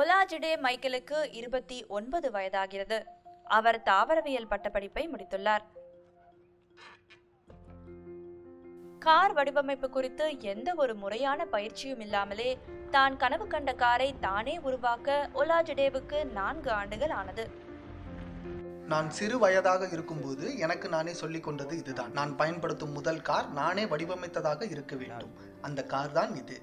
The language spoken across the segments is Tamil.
ஒலாஜிடே மைக்கேலுக்கு இருபத்தி ஒன்பது வயதாகிறது அவர் தாவரவியல் பட்டப்படிப்பை முடித்துள்ளார் கார் வடிவமைப்பு குறித்து எந்த ஒரு முறையான பயிற்சியும் இல்லாமலே தான் கனவு கண்ட காரை தானே உருவாக்க ஒலாஜிடேவுக்கு நான்கு ஆண்டுகள் ஆனது நான் சிறு வயதாக இருக்கும்போது எனக்கு நானே சொல்லிக் கொண்டது இதுதான் நான் பயன்படுத்தும் முதல் கார் நானே வடிவமைத்ததாக இருக்க வேண்டும் அந்த கார் தான் இது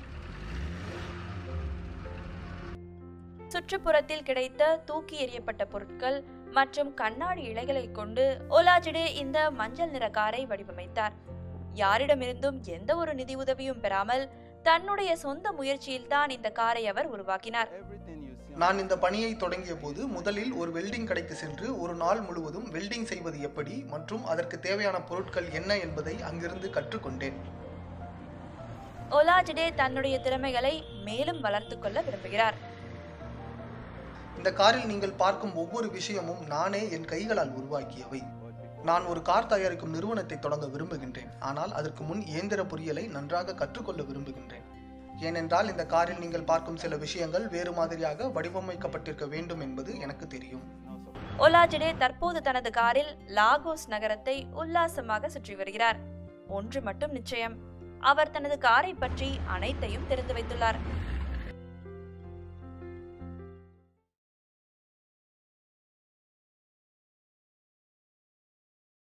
சுற்றுப்புறத்தில் கிடைத்த தூக்கி எறியப்பட்ட பொருட்கள் மற்றும் கண்ணாடி இழைகளை கொண்டு ஒலாஜிடே இந்த மஞ்சள் நிற காரை வடிவமைத்தார் யாரிடமிருந்தும் எந்த ஒரு நிதி உதவியும் பெறாமல் தன்னுடைய சொந்த முயற்சியில்தான் இந்த காரை அவர் உருவாக்கினார் நான் இந்த பணியை தொடங்கிய போது முதலில் ஒரு வெல்டிங் கடைக்கு சென்று ஒரு நாள் முழுவதும் வெல்டிங் செய்வது எப்படி மற்றும் அதற்கு தேவையான பொருட்கள் என்ன என்பதை அங்கிருந்து கற்றுக்கொண்டேன் ஒலாஜிடே தன்னுடைய திறமைகளை மேலும் வளர்த்துக் கொள்ள விரும்புகிறார் இந்த காரில் நீங்கள் பார்க்கும் ஒவ்வொரு விஷயமும் நானே என் கைகளால் உருவாக்கியவை நான் ஒரு கார் தயாரிக்கும் நிறுவனத்தை தொடங்க விரும்புகின்றேன் ஆனால் அதற்கு முன் இயந்திர பொறியியலை நன்றாக கற்றுக்கொள்ள விரும்புகின்றேன் ஏனென்றால் இந்த காரில் நீங்கள் பார்க்கும் சில விஷயங்கள் வேறு மாதிரியாக வடிவமைக்கப்பட்டிருக்க வேண்டும் என்பது எனக்கு தெரியும் ஒலாஜிடே தற்போது தனது காரில் லாகோஸ் நகரத்தை உல்லாசமாக சுற்றி வருகிறார் ஒன்று மட்டும் நிச்சயம் அவர் தனது காரை பற்றி அனைத்தையும் தெரிந்து வைத்துள்ளார்